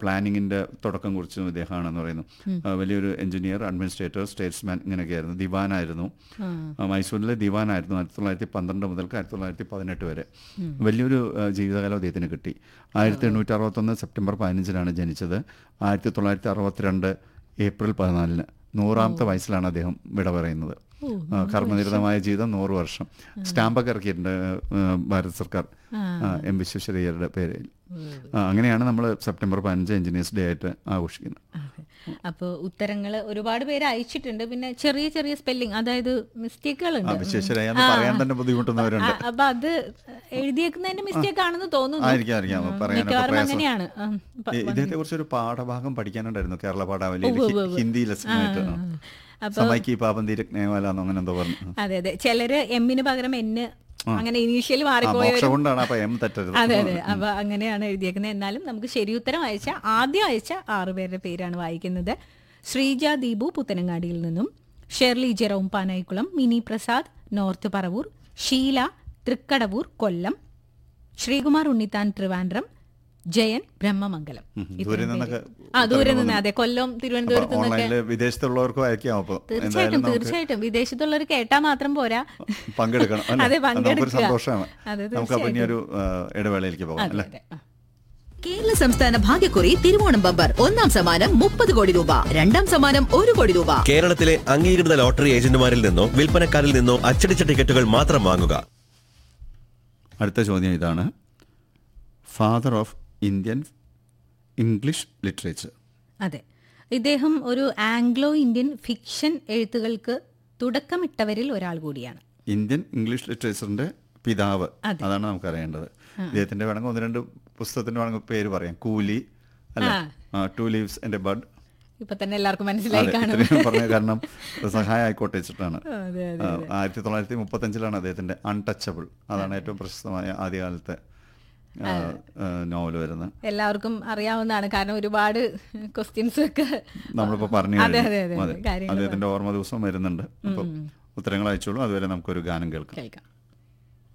പ്ലാനിങ്ങിൻ്റെ തുടക്കം കുറിച്ചും ഇദ്ദേഹമാണെന്ന് പറയുന്നു ആ, വലിയൊരു എഞ്ചിനീയർ അഡ്മിനിസ്ട്രേറ്റർ സ്റ്റേറ്റ്സ്മാൻ ഇങ്ങനെയൊക്കെയായിരുന്നു ദിവാനായിരുന്നു ആ, മൈസൂരിലെ ദിവാനായിരുന്നു ആയിരത്തി തൊള്ളായിരത്തി പന്ത്രണ്ട് മുതൽക്ക് ആയിരത്തി തൊള്ളായിരത്തി പതിനെട്ട് വരെ വലിയൊരു ആ, ജീവിതകാലം അദ്ദേഹത്തിന് കിട്ടി ആയിരത്തി എണ്ണൂറ്റി അറുപത്തൊന്ന് സെപ്റ്റംബർ പതിനഞ്ചിനാണ് ജനിച്ചത് ആയിരത്തി തൊള്ളായിരത്തി അറുപത്തിരണ്ട് ഏപ്രിൽ പതിനാലിന് നൂറാമത്തെ വയസ്സിലാണ് അദ്ദേഹം വിട പറയുന്നത് ആ, കർമ്മനിരതമായ ജീവിതം നൂറ് വർഷം സ്റ്റാമ്പൊക്കെ ഇറക്കിയിട്ടുണ്ട് ആ, ഭാരത സർക്കാർ ആ, എം വിശ്വേശ്വരയ്യരുടെ പേരിൽ ആ, അങ്ങനെയാണ് നമ്മൾ സെപ്റ്റംബർ പതിനഞ്ച് എഞ്ചിനീയേഴ്സ് ഡേ ആയിട്ട് ആഘോഷിക്കുന്നത് അപ്പോൾ ഉത്തരങ്ങൾ ഒരുപാട് പേര് അയച്ചിട്ടുണ്ട് പിന്നെ ചെറിയ ചെറിയ സ്പെല്ലിംഗ് അതായത് മിസ്റ്റേക്കുകൾ ആ ഉണ്ട് വിശ്വേശ്വരയ്യ എന്ന് പറയാൻ തന്നെ ബുദ്ധിമുട്ടുന്നവരുണ്ട് അപ്പൊ അത് എഴുതിയേക്കുന്നതിന്റെ മിസ്റ്റേക്ക് ആണെന്ന് തോന്നുന്നു ആയിരിക്കാം ആയിരിക്കാം ഉം, പറയാനൊക്കെ മിക്കവാറും പ്രയാസം അങ്ങനെയാണ് ഉം, പ- ഇദ്ദേഹത്തെ കുറിച്ച് ഒരു പാഠഭാഗം പഠിക്കാനുണ്ടായിരുന്നു കേരള പാഠാവലിയിൽ ഹി- ഹിന്ദി ലെസണായിട്ട് അപ്പൊ സമയ്ക്ക് പാപന്തി രത്നേവാല അങ്ങനെ എന്തോ പറഞ്ഞു അതെ അതെ ചിലര് എമ്മിന് പകരം എന് അങ്ങനെ ഇനീഷ്യൽ ആ മാറിപ്പോയ മോക്ഷ കൊണ്ടാണ് അപ്പൊ എം തെറ്റരുത് അതെ അതെ അപ്പൊ അങ്ങനെയാണ് എഴുതിയേക്കുന്നത് എന്നാലും നമുക്ക് ശരി ഉത്തരം അയച്ച ആദ്യം അയച്ച ആറുപേരുടെ പേരാണ് വായിക്കുന്നത് ശ്രീജ ദീപു പുത്തനങ്ങാടിയിൽ നിന്നും Shirley Jerome Panayikulam Mini Prasad north Paravur Sheela Thrikkadavoor Kollam Sreekumar Unnithan Trivandrum Jayan Brahmamangalam ഉം, ഇത്രയും ദൂരെ പേര്. നിന്നൊക്കെ ആ ദൂരെ നിന്ന് അതെ കൊല്ലം തിരുവനന്തപുരത്ത് നിന്നൊക്കെ ഓൺലൈനില് വിദേശത്തുള്ളവർക്കും അയക്കാം അപ്പൊ തീർച്ചയായിട്ടും എന്തായാലും നമുക്ക് തീർച്ചയായിട്ടും വിദേശത്തുള്ളവർ കേട്ടാ മാത്രം പോരാ പങ്കെടുക്കണം അല്ലേ? അതെ അത് നമുക്കൊരു പങ്കെടുക്കുക സന്തോഷമാണ് അതെ നമുക്ക് അപ്പൊ ഇനി ഒരു ആ, ഇടവേളയിലേക്ക് പോകാം അതെ അല്ലേ അതെ ആ. കേരള സംസ്ഥാന ഭാഗ്യക്കുറി തിരുവോണം ബമ്പർ ഒന്നാം സമ്മാനം മുപ്പത് കോടി രൂപ രണ്ടാം സമ്മാനം ഒരു കോടി രൂപ കേരളത്തിലെ അംഗീകൃത ലോട്ടറി ഏജന്റുമാരിൽ നിന്നോ വിൽപ്പനക്കാരിൽ നിന്നോ അച്ചടിച്ച ടിക്കറ്റുകൾ മാത്രം വാങ്ങുക അടുത്ത ചോദ്യം ഇതാണ് father of Indian English literature അതെ ഇദ്ദേഹം ഒരു ആംഗ്ലോ ഇന്ത്യൻ ഫിക്ഷൻ എഴുത്തുകൾക്ക് തുടക്കമിട്ടവരിൽ ഒരാൾ കൂടിയാണ് ഇന്ത്യൻ ഇംഗ്ലീഷ് ലിറ്ററേച്ചറിന്റെ പിതാവ് അതെ. അതാണ് നമുക്ക് അറിയേണ്ടത് ഇദ്ദേഹത്തിന്റെ വേണമെങ്കിൽ ഒന്ന് രണ്ട് പുസ്തകത്തിന്റെ വേണമെങ്കിൽ പേര് പറയാം കൂലി അല്ല ടു ലീവ്സ് എന്റെ ബഡ് ഇപ്പൊ തന്നെ എല്ലാവർക്കും മനസ്സിലായി കാണും ഇത്രയും പറഞ്ഞ കാരണം സഹായം ആയിക്കോട്ടെ വെച്ചിട്ടാണ് അതെ, ആ, ആയിരത്തി തൊള്ളായിരത്തി മുപ്പത്തഞ്ചിലാണ് അദ്ദേഹത്തിന്റെ അൺടച്ചബിൾ അതാണ് ഏറ്റവും പ്രശസ്തമായ ആദ്യകാലത്തെ നോവൽ വരുന്നത് എല്ലാവർക്കും അറിയാവുന്നതാണ് കാരണം ഒരുപാട് ക്വസ്റ്റ്യൻസ് ഒക്കെ നമ്മളിപ്പോ പറഞ്ഞു അതെ, കഴിഞ്ഞു. അതെ, അതെ, അതെ. കാര്യങ്ങൾ അദ്ദേഹത്തിന്റെ ഓർമ്മ ദിവസം വരുന്നുണ്ട് അപ്പം ഉത്തരങ്ങൾ അയച്ചോളൂ അതുവരെ നമുക്കൊരു ഗാനം കേൾക്കാം കേൾക്കാം